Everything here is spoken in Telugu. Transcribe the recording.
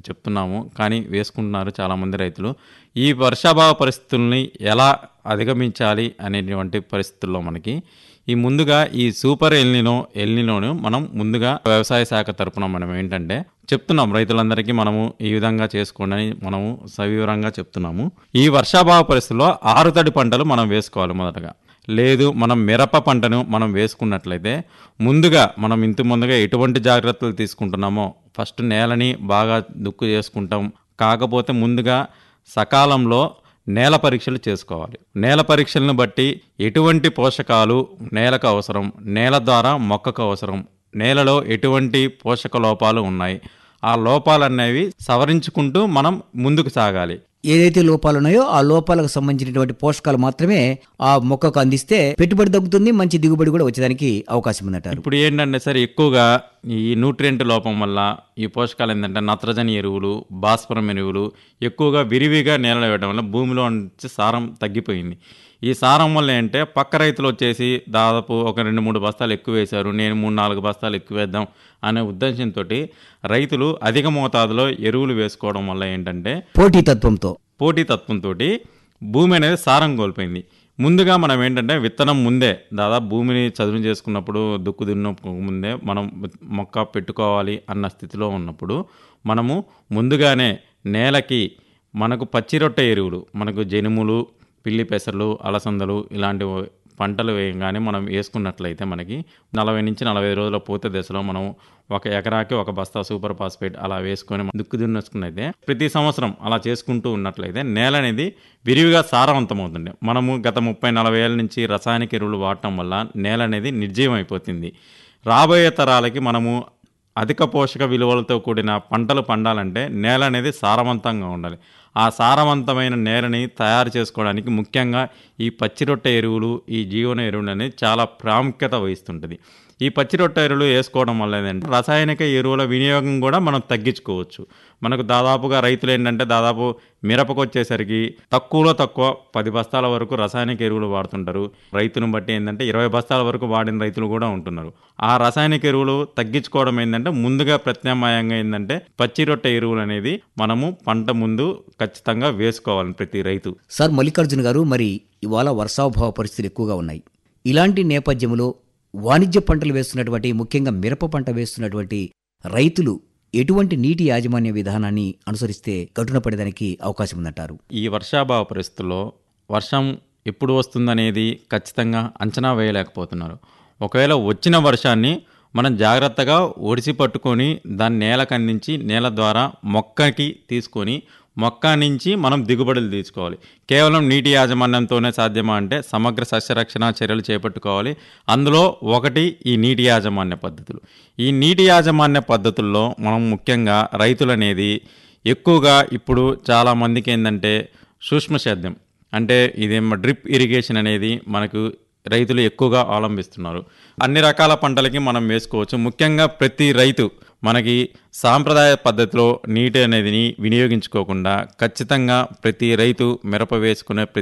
చెప్తున్నాము కానీ వేసుకుంటున్నారు చాలామంది రైతులు ఈ వర్షాభావ పరిస్థితుల్ని ఎలా అధిగమించాలి అనేటువంటి పరిస్థితుల్లో మనకి ఈ ముందుగా ఈ సూపర్ ఎల్నినో ఎల్నినోను మనం ముందుగా వ్యవసాయ శాఖ తరపున మనం ఏంటంటే చెప్తున్నాం రైతులందరికీ మనము ఈ విధంగా చేసుకోండి అని మనము సవివరంగా చెప్తున్నాము ఈ వర్షాభావ పరిస్థితుల్లో ఆరుతడి పంటలు మనం వేసుకోవాలి మొదటగా లేదు మనం మిరప పంటను మనం వేసుకున్నట్లయితే ముందుగా మనం ఇంత ముందుగా ఎటువంటి జాగ్రత్తలు తీసుకుంటున్నామో ఫస్ట్ నేలని బాగా దుక్కు చేసుకుంటాం కాకపోతే ముందుగా సకాలంలో నేల పరీక్షలు చేసుకోవాలి నేల పరీక్షలను బట్టి ఎటువంటి పోషకాలు నేలకు అవసరం నేల ద్వారా మొక్కకు అవసరం నేలలో ఎటువంటి పోషక లోపాలు ఉన్నాయి ఆ లోపాలనేవి సవరించుకుంటూ మనం ముందుకు సాగాలి ఏదైతే లోపాలు ఉన్నాయో ఆ లోపాలకు సంబంధించినటువంటి పోషకాలు మాత్రమే ఆ మొక్కకు అందిస్తే పెట్టుబడి తగ్గుతుంది మంచి దిగుబడి కూడా వచ్చేదానికి అవకాశం ఉందంటారు ఇప్పుడు ఏంటంటే సరే ఎక్కువగా ఈ న్యూట్రియంట్ లోపం వల్ల ఈ పోషకాలు ఏంటంటే నత్రజని ఎరువులు భాస్వరం ఎరువులు ఎక్కువగా విరివిగా నేలలో వేయడం వల్ల భూమిలో నుంచి సారం తగ్గిపోయింది ఈ సారం వల్ల ఏంటంటే పక్క రైతులు వచ్చేసి దాదాపు ఒక రెండు మూడు బస్తాలు ఎక్కువ వేశారు నేను మూడు నాలుగు బస్తాలు ఎక్కువ వేద్దాం అనే ఉద్దేశంతో రైతులు అధిక మోతాదులో ఎరువులు వేసుకోవడం వల్ల ఏంటంటే పోటీతత్వంతో పోటీతత్వంతో భూమి అనేది సారం కోల్పోయింది ముందుగా మనం ఏంటంటే విత్తనం ముందే దాదాపు భూమిని చదును చేసుకున్నప్పుడు దుక్కు దున్న ముందే మనం మొక్క పెట్టుకోవాలి అన్న స్థితిలో ఉన్నప్పుడు మనము ముందుగానే నేలకి మనకు పచ్చి రొట్టె ఎరువులు మనకు జనుములు పిల్లి పెసర్లు అలసందలు ఇలాంటి పంటలు వేయగానే మనం వేసుకున్నట్లయితే మనకి నలభై నుంచి నలభై రోజుల పూత దశలో మనం ఒక ఎకరాకి ఒక బస్తా సూపర్ ఫాస్ఫేట్ అలా వేసుకొని మనం దుక్కు దున్నేసుకున్నైతే ప్రతి సంవత్సరం అలా చేసుకుంటూ ఉన్నట్లయితే నేల అనేది విరివిగా సారవంతమవుతుంది మనము గత ముప్పై నలభై ఏళ్ళ నుంచి రసాయనిక ఎరువులు వాడటం వల్ల నేల అనేది నిర్జీవం అయిపోతుంది రాబోయే తరాలకి మనము అధిక పోషక విలువలతో కూడిన పంటలు పండాలంటే నేల అనేది సారవంతంగా ఉండాలి ఆ సారవంతమైన నేలని తయారు చేసుకోవడానికి ముఖ్యంగా ఈ పచ్చిరొట్టె ఎరువులు ఈ జీవన ఎరువులు అనేది చాలా ప్రాముఖ్యత వహిస్తుంటుంది ఈ పచ్చిరొట్టె ఎరువులు వేసుకోవడం వల్ల ఏంటంటే రసాయనిక ఎరువుల వినియోగం కూడా మనం తగ్గించుకోవచ్చు మనకు దాదాపుగా రైతులు ఏంటంటే దాదాపు మిరపకు వచ్చేసరికి తక్కువలో తక్కువ పది బస్తాల వరకు రసాయనిక ఎరువులు వాడుతుంటారు రైతును బట్టి ఏంటంటే ఇరవై బస్తాల వరకు వాడిన రైతులు కూడా ఉంటున్నారు ఆ రసాయనిక ఎరువులు తగ్గించుకోవడం ఏంటంటే ముందుగా ప్రత్యామ్నాయంగా ఏంటంటే పచ్చి రొట్టె ఎరువులు అనేది మనము పంట ముందు ఖచ్చితంగా వేసుకోవాలి ప్రతి రైతు సార్ మల్లికార్జున గారు మరి ఇవాళ వర్షాభావ పరిస్థితులు ఎక్కువగా ఉన్నాయి ఇలాంటి నేపథ్యంలో వాణిజ్య పంటలు వేస్తున్నటువంటి ముఖ్యంగా మిరప పంట వేస్తున్నటువంటి రైతులు ఎటువంటి నీటి యాజమాన్య విధానాన్ని అనుసరిస్తే గట్టున పడేదానికి అవకాశం ఉందంటారు ఈ వర్షాభావ పరిస్థితుల్లో వర్షం ఎప్పుడు వస్తుందనేది ఖచ్చితంగా అంచనా వేయలేకపోతున్నారు ఒకవేళ వచ్చిన వర్షాన్ని మనం జాగ్రత్తగా ఒడిసి పట్టుకొని దాన్ని నేలకు అందించి నేల ద్వారా మొక్కకి తీసుకొని మొక్క నుంచి మనం దిగుబడులు తీసుకోవాలి కేవలం నీటి యాజమాన్యంతోనే సాధ్యమా అంటే సమగ్ర సస్యరక్షణ చర్యలు చేపట్టుకోవాలి అందులో ఒకటి ఈ నీటి యాజమాన్య పద్ధతులు ఈ నీటి యాజమాన్య పద్ధతుల్లో మనం ముఖ్యంగా రైతులు అనేది ఎక్కువగా ఇప్పుడు చాలామందికి ఏంటంటే సూక్ష్మ సేద్యం అంటే ఇదేమో డ్రిప్ ఇరిగేషన్ అనేది మనకు రైతులు ఎక్కువగా అవలంబిస్తున్నారు అన్ని రకాల పంటలకి మనం వేసుకోవచ్చు ముఖ్యంగా ప్రతి రైతు మనకి సాంప్రదాయ పద్ధతిలో నీటి అనేది వినియోగించుకోకుండా ఖచ్చితంగా ప్రతి రైతు మిరప వేసుకునే ప్రతి